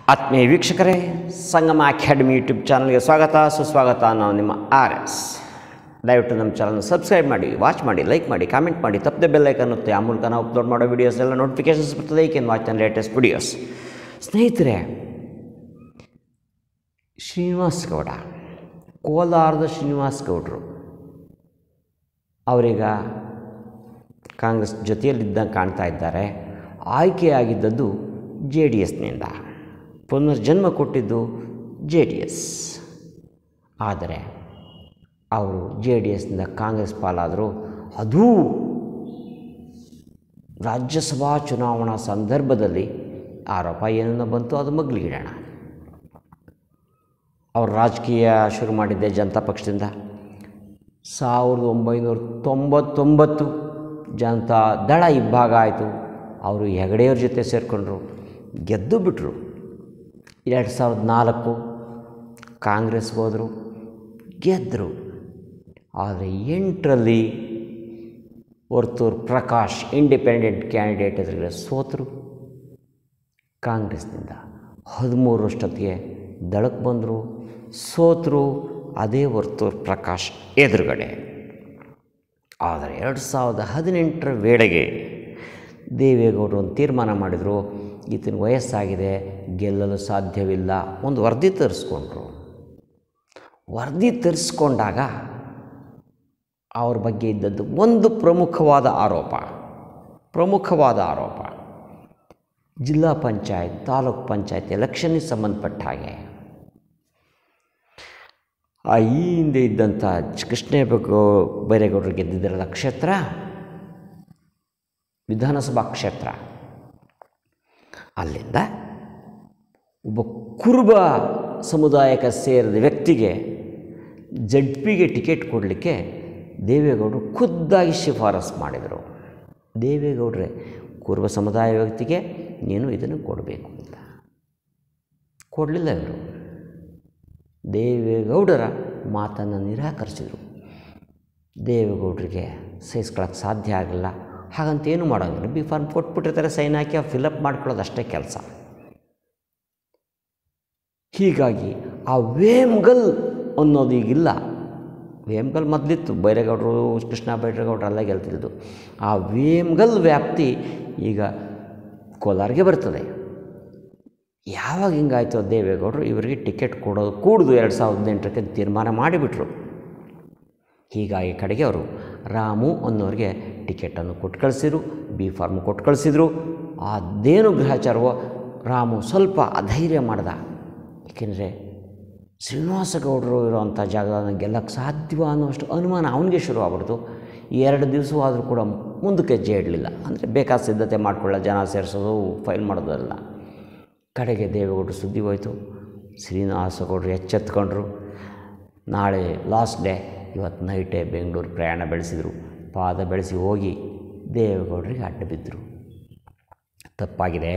ಆತ್ಮೀಯ ವೀಕ್ಷಕರೇ ಸಂಗಮ academy YouTube ಚಾನಲ್ಗೆ ಸ್ವಾಗತ ಸುಸ್ವಾಗತ ನಾವು ನಿಮ್ಮ ಆರ್ ಎಸ್ ದಯವಿಟ್ಟು ನಮ್ಮ ಚಾನಲ್ನ ಸಬ್ಸ್ಕ್ರೈಬ್ ಮಾಡಿ ವಾಚ್ ಮಾಡಿ ಲೈಕ್ ಮಾಡಿ ಕಾಮೆಂಟ್ ಮಾಡಿ ತಪ್ಪದೆ ಬೆಲ್ಲೈಕನ್ ಒತ್ತಿ ಆ ಮೂಲಕ ನಾವು ಅಪ್ಲೋಡ್ ಮಾಡೋ ವೀಡಿಯೋಸ್ ಎಲ್ಲ ನೋಟಿಫಿಕೇಶನ್ಸ್ ಬರ್ತದೆ ಈ can watch on latest videos ಸ್ನೇಹಿತರೆ ಶ್ರೀನಿವಾಸ್ ಗೌಡ ಕೋಲಾರದ ಶ್ರೀನಿವಾಸ್ ಗೌಡರು ಅವರೀಗ ಕಾಂಗ್ರೆಸ್ ಜೊತೆಯಲ್ಲಿದ್ದಂಗೆ ಕಾಣ್ತಾ ಇದ್ದಾರೆ ಆಯ್ಕೆಯಾಗಿದ್ದದ್ದು ಜೆ ಡಿ ಎಸ್ನಿಂದ ಪುನರ್ಜನ್ಮ ಕೊಟ್ಟಿದ್ದು ಜೆ ಡಿ ಎಸ್ ಆದರೆ ಅವರು ಜೆ ಡಿ ಎಸ್ನಿಂದ ಕಾಂಗ್ರೆಸ್ ಪಾಲಾದರು ಅದೂ ರಾಜ್ಯಸಭಾ ಚುನಾವಣಾ ಸಂದರ್ಭದಲ್ಲಿ ಆರೋಪ ಏನನ್ನ ಬಂತು ಅದು ಮಗ್ಲಿಗಿಡೋಣ ಅವರು ರಾಜಕೀಯ ಶುರು ಮಾಡಿದ್ದೆ ಜನತಾ ಪಕ್ಷದಿಂದ ಸಾವಿರದ ಒಂಬೈನೂರ ತೊಂಬತ್ತೊಂಬತ್ತು ಜನತಾ ದಳ ಇಬ್ಬಾಗ ಆಯಿತು ಅವರು ಹೆಗಡೆಯವ್ರ ಜೊತೆ ಸೇರಿಕೊಂಡ್ರು ಗೆದ್ದು ಬಿಟ್ಟರು ಎರಡು ಸಾವಿರದ ನಾಲ್ಕು ಕಾಂಗ್ರೆಸ್ಗೆ ಹೋದರು ಗೆದ್ದರು ಆದರೆ ಎಂಟರಲ್ಲಿ ವರ್ತೂರ್ ಪ್ರಕಾಶ್ ಇಂಡಿಪೆಂಡೆಂಟ್ ಕ್ಯಾಂಡಿಡೇಟ್ ಎದುರುಗಡೆ ಸೋತರು ಕಾಂಗ್ರೆಸ್ನಿಂದ ಹದಿಮೂರು ವರ್ಷದೊತ್ತಿಗೆ ದಳಕ್ಕೆ ಬಂದರು ಸೋತರು ಅದೇ ವರ್ತೂರ್ ಪ್ರಕಾಶ್ ಎದುರುಗಡೆ ಆದರೆ ಎರಡು ಸಾವಿರದ ಹದಿನೆಂಟರ ವೇಳೆಗೆ ದೇವೇಗೌಡರು ಒಂದು ತೀರ್ಮಾನ ಮಾಡಿದರು ಈತನ ವಯಸ್ಸಾಗಿದೆ ಗೆಲ್ಲಲು ಸಾಧ್ಯವಿಲ್ಲ ಒಂದು ವರದಿ ತರಿಸ್ಕೊಂಡ್ರು ವರದಿ ತರಿಸ್ಕೊಂಡಾಗ ಅವ್ರ ಬಗ್ಗೆ ಇದ್ದದ್ದು ಒಂದು ಪ್ರಮುಖವಾದ ಆರೋಪ ಪ್ರಮುಖವಾದ ಆರೋಪ ಜಿಲ್ಲಾ ಪಂಚಾಯತ್ ತಾಲೂಕ್ ಪಂಚಾಯತ್ ಎಲೆಕ್ಷನ್ಗೆ ಸಂಬಂಧಪಟ್ಟ ಹಾಗೆ ಆ ಈ ಹಿಂದೆ ಇದ್ದಂಥ ಕೃಷ್ಣ ಬೈರೇಗೌಡರು ಗೆದ್ದಿದ್ದರಲ್ಲ ಕ್ಷೇತ್ರ ವಿಧಾನಸಭಾ ಕ್ಷೇತ್ರ ಅಲ್ಲಿಂದ ಒಬ್ಬ ಕುರುಬ ಸಮುದಾಯಕ್ಕೆ ಸೇರಿದ ವ್ಯಕ್ತಿಗೆ ಜಡ್ ಪಿಗೆ ಟಿಕೆಟ್ ಕೊಡಲಿಕ್ಕೆ ದೇವೇಗೌಡರು ಖುದ್ದಾಗಿ ಶಿಫಾರಸು ಮಾಡಿದರು ದೇವೇಗೌಡರೇ ಕುರುಬ ಸಮುದಾಯ ವ್ಯಕ್ತಿಗೆ ನೀನು ಇದನ್ನು ಕೊಡಬೇಕು ಅಂತ ಕೊಡಲಿಲ್ಲ ಇವರು ದೇವೇಗೌಡರ ಮಾತನ್ನು ನಿರಾಕರಿಸಿದರು ದೇವೇಗೌಡರಿಗೆ ಸಹಿಸ್ಕೊಳ್ಳೋಕ್ಕೆ ಸಾಧ್ಯ ಆಗಲಿಲ್ಲ ಹಾಗಂತ ಏನು ಮಾಡೋಂಗಿಲ್ಲ ಬಿ ಫಾರ್ಮ್ ಕೊಟ್ಬಿಟ್ಟಿರ್ತಾರೆ ಸೈನ್ ಹಾಕಿ ಫಿಲಪ್ ಮಾಡ್ಕೊಳ್ಳೋದು ಅಷ್ಟೇ ಕೆಲಸ ಹೀಗಾಗಿ ಆ ವೇಮ್ಗಲ್ ಅನ್ನೋದು ಈಗಿಲ್ಲ ವೇಮ್ಗಲ್ ಮೊದಲಿತ್ತು ಬೈರೇಗೌಡರು ಕೃಷ್ಣ ಬೈರೇಗೌಡರು ಎಲ್ಲ ಗೆಲ್ತಿದ್ದು ಆ ವೇಮ್ಗಲ್ ವ್ಯಾಪ್ತಿ ಈಗ ಕೋಲಾರಿಗೆ ಬರ್ತದೆ ಯಾವಾಗ ಹಿಂಗಾಯ್ತು ದೇವೇಗೌಡರು ಇವರಿಗೆ ಟಿಕೆಟ್ ಕೊಡೋದು ಕೂಡ್ದು ಎರಡು ಸಾವಿರದ ಹದಿನೆಂಟಕ್ಕೆ ತೀರ್ಮಾನ ಮಾಡಿಬಿಟ್ರು ಹೀಗಾಗಿ ಕಡೆಗೆ ಅವರು ರಾಮು ಅನ್ನೋರಿಗೆ ಟಿಕೆಟನ್ನು ಕೊಟ್ಟು ಕಳಿಸಿದ್ರು ಬಿ ಫಾರ್ಮ್ ಕೊಟ್ಟು ಕಳಿಸಿದ್ರು ಅದೇನು ಗ್ರಹಚಾರವೋ ರಾಮು ಸ್ವಲ್ಪ ಅಧೈರ್ಯ ಮಾಡ್ದ ಏಕೆಂದರೆ ಶ್ರೀನಿವಾಸಗೌಡರು ಇರೋವಂಥ ಜಾಗವನ್ನು ಗೆಲ್ಲಕ್ಕೆ ಸಾಧ್ಯವ ಅನ್ನೋಷ್ಟು ಅನುಮಾನ ಅವನಿಗೆ ಶುರು ಆಗ್ಬಿಡ್ತು ಎರಡು ದಿವಸವಾದರೂ ಕೂಡ ಮುಂದಕ್ಕೆ ಹೆಜ್ಜೆ ಇಡಲಿಲ್ಲ ಅಂದರೆ ಬೇಕಾದ ಸಿದ್ಧತೆ ಮಾಡ್ಕೊಳ್ಳೋ ಜನ ಸೇರಿಸೋದು ಫೈಲ್ ಮಾಡೋದಲ್ಲ ಕಡೆಗೆ ದೇವೇಗೌಡರು ಸುದ್ದಿ ಹೋಯಿತು ಶ್ರೀನಿವಾಸಗೌಡರು ಎಚ್ಚೆತ್ಕೊಂಡ್ರು ನಾಳೆ ಲಾಸ್ಟ್ ಡೇ ಇವತ್ತು ನೈಟೇ ಬೆಂಗಳೂರು ಪ್ರಯಾಣ ಬೆಳೆಸಿದರು ಪಾದ ಬೆಳೆಸಿ ಹೋಗಿ ದೇವೇಗೌಡರಿಗೆ ಅಡ್ಡ ಬಿದ್ದರು ತಪ್ಪಾಗಿದೆ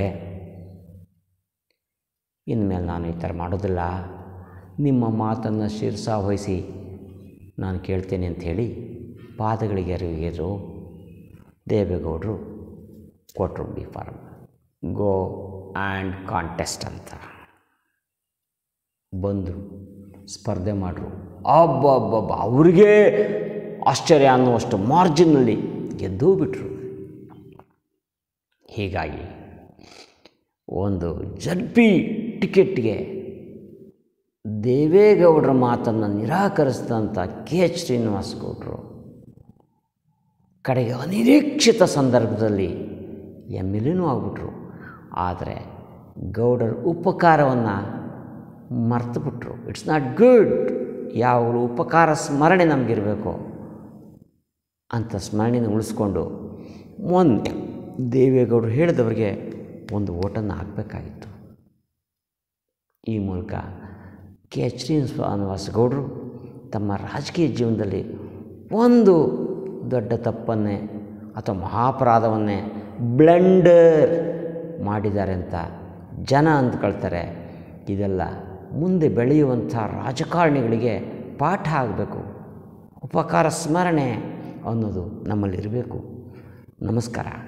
ಇನ್ಮೇಲೆ ನಾನು ಈ ಥರ ಮಾಡೋದಿಲ್ಲ ನಿಮ್ಮ ಮಾತನ್ನು ಶಿರಸಾವಹಿಸಿ ನಾನು ಕೇಳ್ತೇನೆ ಅಂಥೇಳಿ ಪಾದಗಳಿಗೆ ಅರಿವಿಗೆರು ದೇವೇಗೌಡರು ಕೊಟ್ಟರು B form go and contest ಅಂತ ಬಂದರು ಸ್ಪರ್ಧೆ ಮಾಡ್ರು ಅಬ್ಬಬ್ಬಬ್ಬ ಅವ್ರಿಗೆ ಆಶ್ಚರ್ಯ ಅನ್ನುವಷ್ಟು ಮಾರ್ಜಿನಲ್ಲಿ ಗೆದ್ದೂ ಬಿಟ್ಟರು ಹೀಗಾಗಿ ಒಂದು ಜಡ್ಪಿ ಟಿಕೆಟ್ಗೆ ದೇವೇಗೌಡರ ಮಾತನ್ನು ನಿರಾಕರಿಸಿದಂಥ ಕೆ ಎಚ್ ಶ್ರೀನಿವಾಸ್ ಗೌಡರು ಕಡೆಗೆ ಅನಿರೀಕ್ಷಿತ ಸಂದರ್ಭದಲ್ಲಿ ಎಮ್ ಎಲ್ ಎನೂ ಆಗ್ಬಿಟ್ರು ಆದರೆ ಗೌಡರ ಉಪಕಾರವನ್ನು ಮರ್ತುಬಿಟ್ರು ಇಟ್ಸ್ ನಾಟ್ ಗುಡ್ ಯಾವಾಗಲೂ ಉಪಕಾರ ಸ್ಮರಣೆ ನಮಗಿರಬೇಕು ಅಂಥ ಸ್ಮರಣೆನ ಉಳಿಸ್ಕೊಂಡು ಮೊನ್ನೆ ದೇವೇಗೌಡರು ಹೇಳಿದವರಿಗೆ ಒಂದು ಓಟನ್ನು ಹಾಕಬೇಕಾಗಿತ್ತು ಈ ಮೂಲಕ ಕೆ ಎಚ್ ಶ್ರೀನಿವಾಸ ಗೌಡರು ತಮ್ಮ ರಾಜಕೀಯ ಜೀವನದಲ್ಲಿ ಒಂದು ದೊಡ್ಡ ತಪ್ಪನ್ನೇ ಅಥವಾ ಮಹಾಪರಾಧವನ್ನೇ ಬ್ಲೆಂಡರ್ ಮಾಡಿದ್ದಾರೆ ಅಂತ ಜನ ಅಂದ್ಕೊಳ್ತಾರೆ ಇದೆಲ್ಲ ಮುಂದೆ ಬೆಳೆಯುವಂಥ ರಾಜಕಾರಣಿಗಳಿಗೆ ಪಾಠ ಆಗಬೇಕು ಉಪಕಾರ ಸ್ಮರಣೆ ಅನ್ನೋದು ನಮ್ಮಲ್ಲಿರಬೇಕು ನಮಸ್ಕಾರ